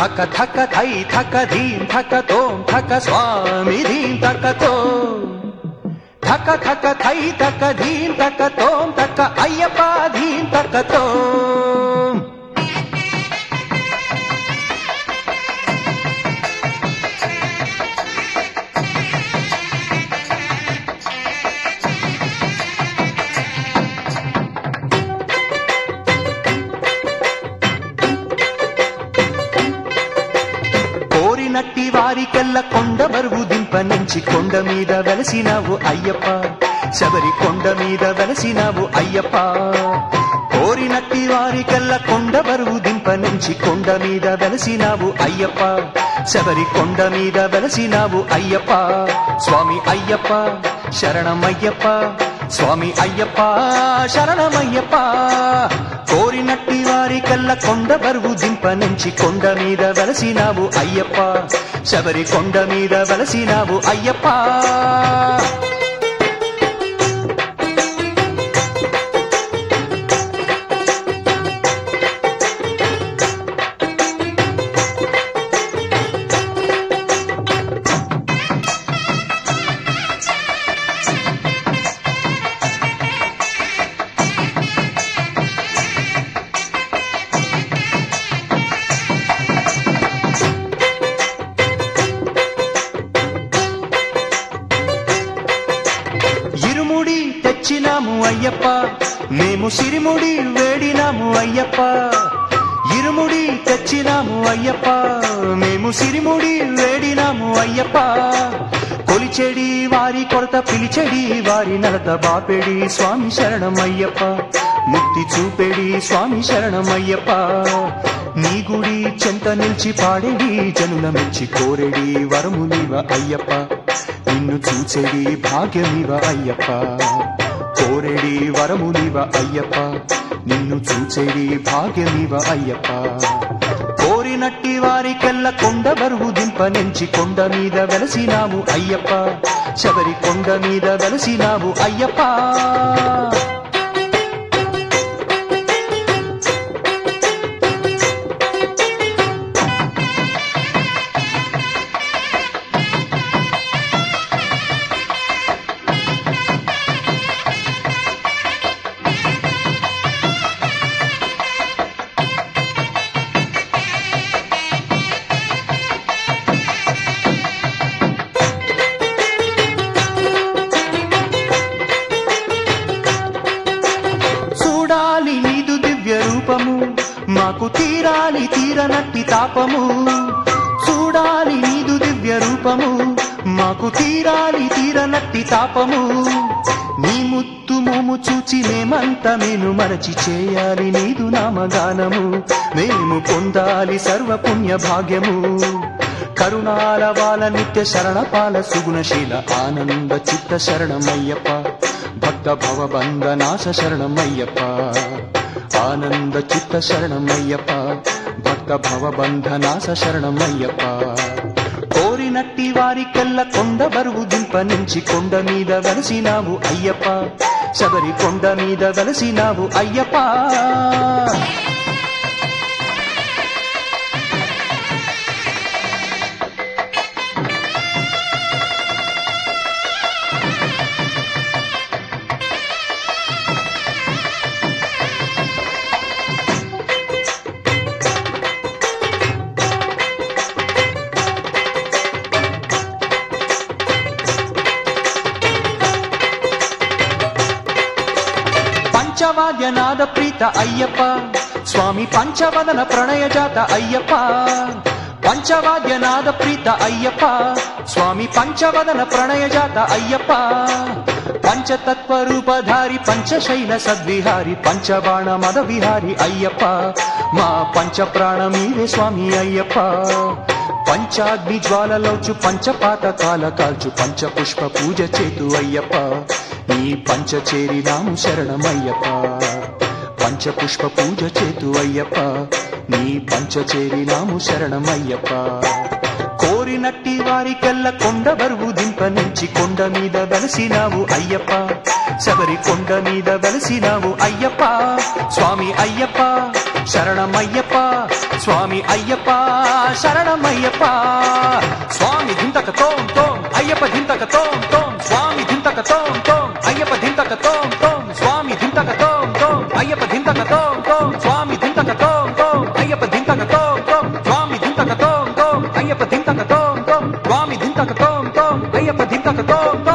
థక థక thigh థక ధీం థక తోం థక స్వామి ధీం థక తో థక థక thigh థక ధీం థక తోం థక అయ్యప్ప ధీం థక తో కోరినట్టి వారికెల్ల కొండ బరువు దింప నుంచి కొండ మీద వెలసినావు అయ్యప్ప శబరి కొండ మీద వెలసినావు అయ్యప్ప కోరినట్టి వారికెల్ల కొండ బరువు దింప నుంచి కొండ మీద వెలసినావు అయ్యప్ప శబరి కొండ మీద వెలసినావు అయ్యప్ప స్వామి అయ్యప్ప శరణమయ్యప్ప స్వామి అయ్యప్ప శరణమయ్యప్ప కోరినట్టి వారికల్ల కొండ బరువు దింప నుంచి కొండ మీద వెలసినావు అయ్యప్ప శబరి కొండ మీద వెలసినావు అయ్యప్ప ఇరుముడి తెచ్చినాము అయ్యప్ప మేము సిరిముడి వేడినాము అయ్యప్ప ఇరుముడి తెచ్చినాము అయ్యప్ప మేము సిరిముడి వేడినాము అయ్యప్ప కొలిచెడి వారి కొరత పిలిచెడి వారి నలత బాపెడి స్వామి శరణమయ్యప్ప ముక్తి చూపెడి స్వామి శరణమయ్యప్ప నీ గుడి చెంత నిలిచి పాడేడి జనుల మెచ్చి కోరెడి వరమునివ అయ్యప్ప నిన్ను చూచెడి భాగ్యమివ అయ్యప్ప కోరెడి వరమునివ అయ్యప్ప నిన్ను చూచెడి భాగ్యమివ అయ్యప్ప కోరినట్టి వారికెల్ల కొండ బరువు దింప నుంచి కొండ మీద వెలసినాము అయ్యప్ప శబరి కొండ మీద వెలసినావు అయ్యప్ప చూడాలి నీదు దివ్య రూపము మాకు తీరాలి తీరనట్టి తాపము చూడాలి నీదు దివ్య రూపము మాకు తీరాలి తీరనట్టి తాపము నీ ముత్తు మోము చూచి మేమంత మేను మరచి చేయాలి నీదు నామగానము మేము పొందాలి సర్వపుణ్య భాగ్యము కరుణాల బాల నిత్య శరణపాల సుగుణశీల ఆనంద చిత్త శరణమయ్యప్ప భక్త భవ బంధ నాశ శరణమయ్యప్ప ఆనంద చిత్త శరణమయ్యప్ప భక్త భవ బంధ నాశ శరణమయ్యప్ప కోరినట్టి వారికెల్ల కొండ బరువు దింప నుంచి కొండ మీద వెలసినావు అయ్యప్ప శబరి కొండ మీద వెలసినావు అయ్యప్ప పంచవాద్యనాద ప్రీత అయ్యప్ప స్వామి పంచవదన ప్రణయ జాత అయ్యప్ప పంచవాద్యనాద ప్రీత అయ్యప్ప స్వామి పంచవదన ప్రణయ జాత అయ్యప్ప పంచతత్వ రూపధారి పంచశైల సద్విహారి పంచబాణ మద విహారి అయ్యప్ప మా పంచ ప్రాణమీవే స్వామి అయ్యప్ప పంచాగ్ని జ్వాలలోచు పంచపాత కాల కాల్చు పంచ పుష్ప పూజ చేతు అయ్యప్ప నీ పంచ చేరినాము శరణమయ్యప్ప పంచ పుష్ప పూజ చేతు అయ్యప్ప నీ పంచ చేరినాము శరణమయ్యప్ప కోరినట్టి వారికెల్ల కొండ బరువు దింప నుంచి కొండ మీద వెలసినావు అయ్యప్ప శబరి కొండ మీద వెలసినావు అయ్యప్ప స్వామి అయ్యప్ప శరణమయ్యప్ప స్వామి అయ్యప్ప శరణమయ్యప్ప స్వామి ధింతక తోం తోం అయ్యప్ప ధింతక తోం తోం స్వామి ధింతక తోం తోం అయ్యప్ప ధింతక తోం తోం స్వామి ధింతక తోం తోం అయ్యప్ప ధింతక తోం తోం స్వామి ధింతక తోం తోం అయ్యప్ప ధింతక తోం తోం స్వామి ధింతక తోం తోం అయ్యప్ప ధింతక తోం తోం స్వామి ధింతక తోం తోం అయ్యప్ప ధింతక తోం తోం